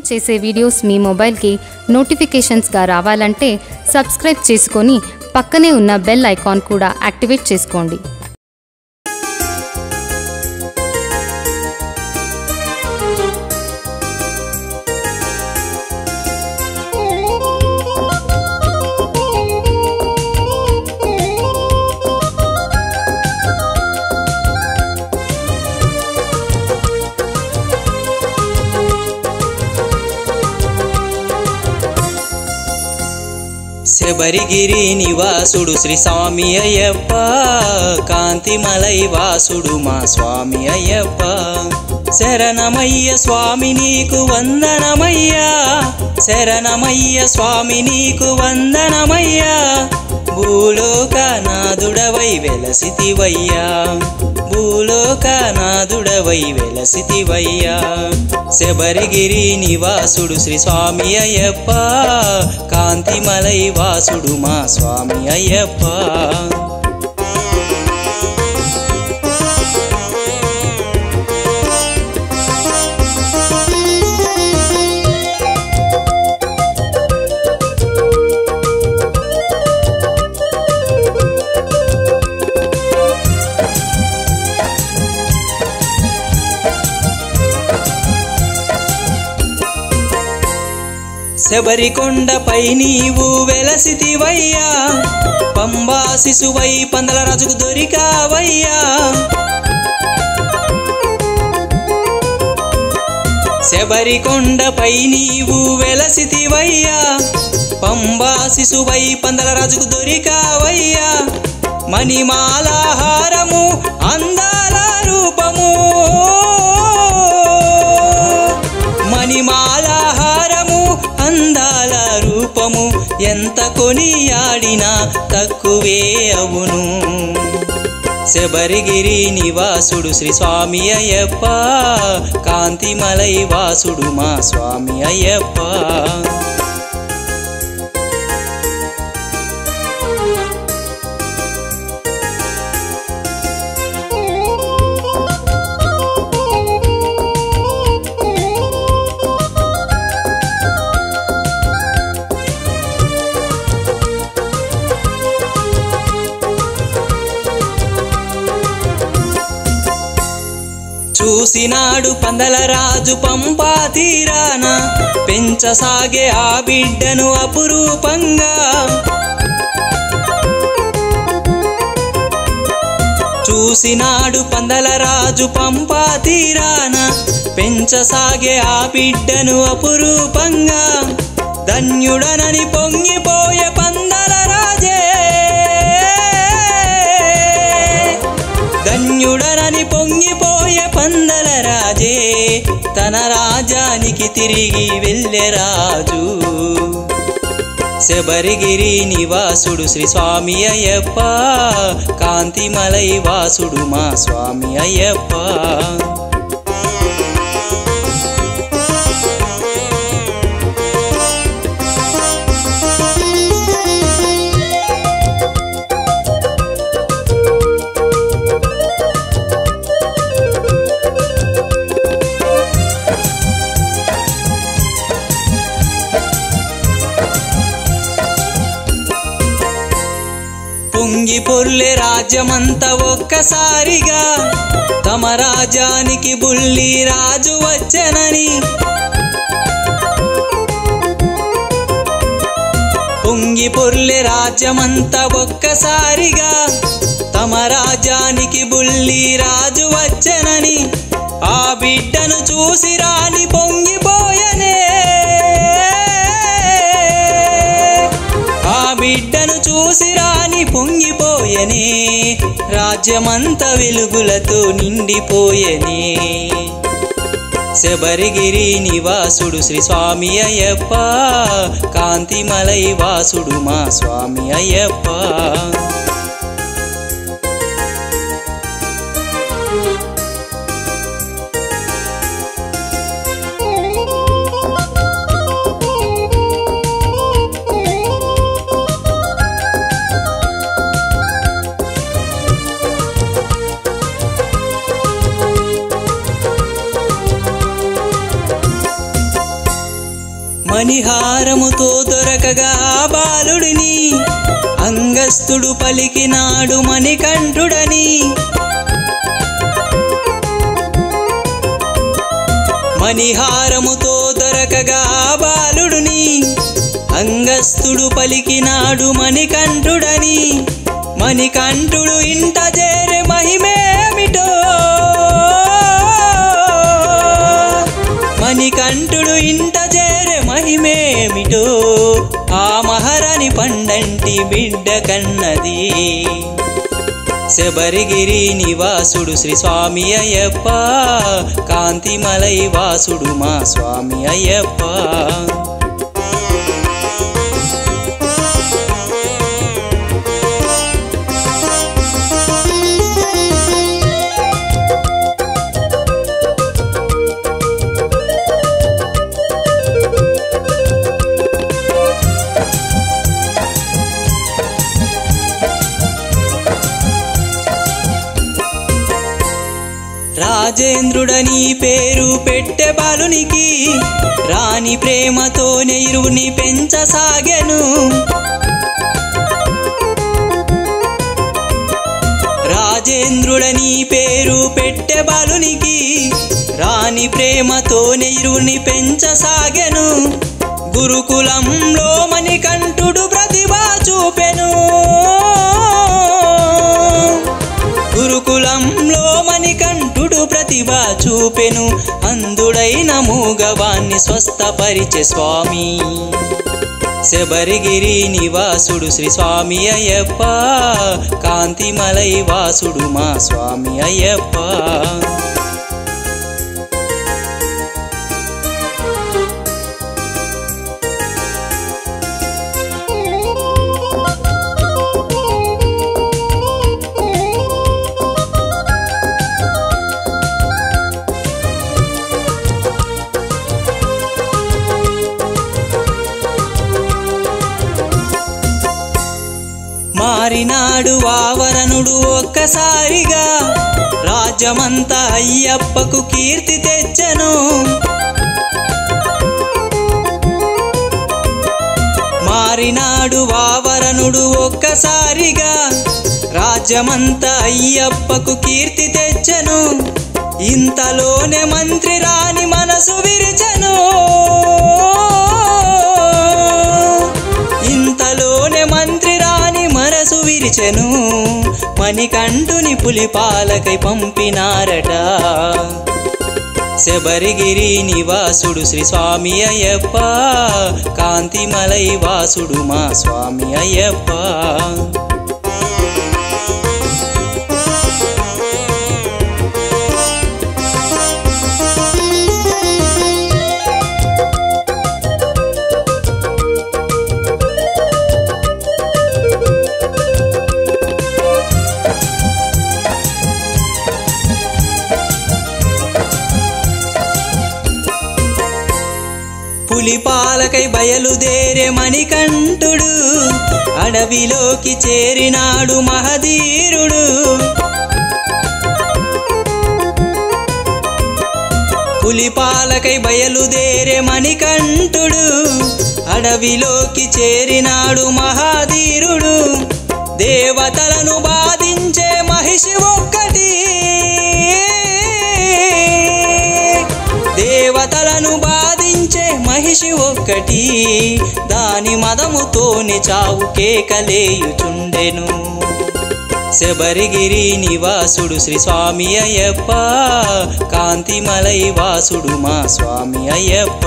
చేసే వీడియోస్ మీ మొబైల్కి నోటిఫికేషన్స్గా రావాలంటే సబ్స్క్రైబ్ చేసుకొని పక్కనే ఉన్న బెల్ ఐకాన్ కూడా యాక్టివేట్ చేసుకోండి శబరిగిరి నివాసుడు శ్రీ స్వామి అయ్యప్ప కాంతిమలై వాసుడు మా స్వామి అయ్యప్ప శరణమయ్య స్వామి నీకు వందనమయ్యా శరణమయ్య స్వామి నీకు వందనమయ్యా భూలోకనాథుడవై వెలసితివయ్యా భూలోకనాథుడవై వెలసితివయ్యా శబరిగిరి నివాసుడు శ్రీ స్వామి అయ్యప్ప కాంతిమలై వాసుడు మా స్వామి అయ్యప్ప శబరికొండపై నీవు వెలసితివయ్యా పంబా శిశువై పందల రాజుకు దొరికావయ్యా శబరికొండపై నీవు వెలసితివయ్యా పంబా శిశువై పందల రాజుకు దొరికావయ్యా మణిమాలాహారము అందాల రూపము మణిమాలాహారము అందాల రూపము ఎంత కొనియాడినా తక్కువే అవును శబరిగిరి నివాసుడు శ్రీ స్వామి అయ్యప్ప కాంతిమలై వాసుడు మా స్వామి అయ్యప్ప చూసినాడు పందల రాజు పంపా తీరాన పెంచసాగే ఆ బిడ్డను అపురూపంగా చూసినాడు పందల రాజు పంపా తీరాన పెంచసాగే ఆ బిడ్డను అపురూపంగా ధన్యుడనని పొంగిపోయే పందల రాజే ధన్యుడనని పొంగిపోయే పందల రాజే తన రాజానికి తిరిగి వెళ్ళే రాజు శబరిగిరి నివాసుడు శ్రీ స్వామి అయ్యప్ప కాంతిమలై వాసుడు మా స్వామి అయ్యప్ప పొంగి పొర్లే రాజ్యమంతా ఒక్కసారిగా తమ రాజానికి బుల్లి రాజు వచ్చెనని పొంగి పొర్లే రాజ్యమంతా ఒక్కసారిగా తమ రాజానికి బుల్లి రాజు వచ్చెనని ఆ బిడ్డను చూసి రాని పొంగిపోయనే ఆ బిడ్డను చూసి రాని పొంగిపోయనే రాజ్యమంత వెలుగులతో నిండిపోయనే శబరిగిరి నివాసుడు శ్రీ స్వామి అయ్యప్ప కాంతిమలై వాసుడు మా స్వామి అయ్యప్ప మణిహారముతో దొరకగా ఆ బాలుడిని అంగస్తుడు పలికినాడు మణికంఠుడని మణిహారముతో దొరకగా ఆ బాలుడిని అంగస్తుడు పలికినాడు మణికంఠుడని మణికంఠుడు ఇంట చేరే మహిమేమిటో మణికంఠుడు ఇంట చేరే మహిమేమిటో ఆ మహారాణి పండంటి బిడ్డ కన్నది శబరిగిరి నివాసుడు శ్రీ స్వామి అయ్యప్ప కాంతిమలై వాసుడు మా స్వామి అయ్యప్ప రాజేంద్రుడని పేరు పెట్టె బాలునికి రాణి ప్రేమతోనే ఇరువుని పెంచసాగెను రాజేంద్రుడని పేరు పెట్టె బాలునికి రాణి ప్రేమతోనే ఇరువుని పెంచసాగెను గురుకులంలో మణికంఠుడు ప్రతిభ చూపెను గురుకులంలో మణికంఠుడు ప్రతిభ చూపెను అందుడైన మూగవాన్ని స్వస్థపరిచే స్వామి శబరిగిరి నివాసుడు శ్రీ స్వామి అయ్యప్ప కాంతిమలై వాసుడు మా స్వామి అయ్యప్ప మారినాడు వావరనుడు ఒక్కసారిగా రాజ్యమంతా అయ్యప్పకు కీర్తి తెచ్చను మారినాడు వావరనుడు ఒక్కసారిగా రాజ్యమంతా అయ్యప్పకు కీర్తి తెచ్చను ఇంతలోనే మంత్రి రాణి మనసు విరిచను ఇంతలోనే మంత్రి రాణి మనసు విరిచెను మణికంఠుని పులిపాలకై పంపినారట శబరిగిరి నివాసుడు శ్రీ స్వామి అయ్యప్ప కాంతిమలై వాసుడు మా స్వామి అయ్యప్ప పులిపాలకై బయలుదేరే మణికంఠుడు అడవిలోకి చేరినాడు మహధీరుడు పులిపాలకై బయలుదేరే మణికంఠుడు అడవిలోకి చేరినాడు మహాధీరుడు దేవతలను బాధించే మహిషి ఒక్కటి దేవతలను బాధించే మహిషి ఒక్కటి దాని మదముతోని చావు కేకలేయుచుండెను శబరిగిరి నివాసుడు శ్రీ స్వామి అయ్యప్ప కాంతిమలై వాసుడు మా స్వామి అయ్యప్ప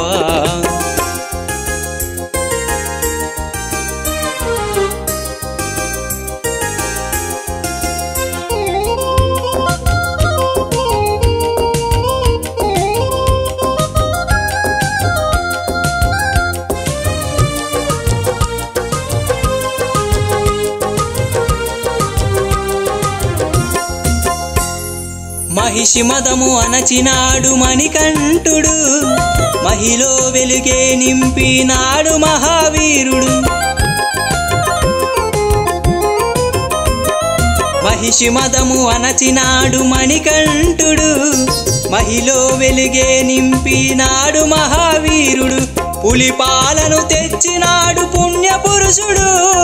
మహిషి మదము అనచినాడు మణికంఠుడు మహిలో వెలుగే నింపినాడు మహావీరుడు మహిషి మదము అనచినాడు మణికంఠుడు మహిలో వెలుగే నింపినాడు మహావీరుడు పులిపాలను తెచ్చినాడు పుణ్యపురుషుడు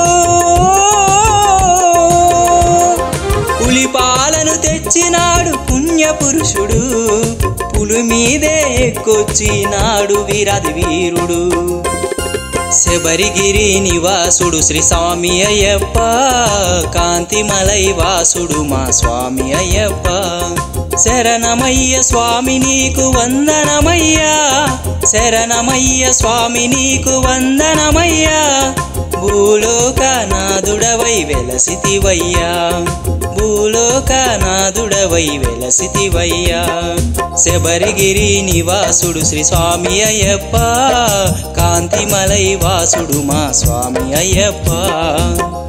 పులిపాలను తెచ్చినాడు పుణ్యపురుషుడు పులి మీదే ఎక్కొచ్చినాడు వీరాది వీరుడు శబరిగిరి నివాసుడు శ్రీ స్వామి అయ్యప్ప కాంతిమలై వాసుడు మా స్వామి అయ్యప్ప శరణమయ్య స్వామి నీకు వందనమయ్యా శరణమయ్య స్వామి నీకు వందనమయ్యా భూలోకనాథుడవై వెలసితివయ్యా భూలోకనాథుడవై వెలసితివయ్యా శబరిగిరి నివాసుడు శ్రీ స్వామి అయ్యప్ప కాంతిమలై వాసుడు మా స్వామి అయ్యప్ప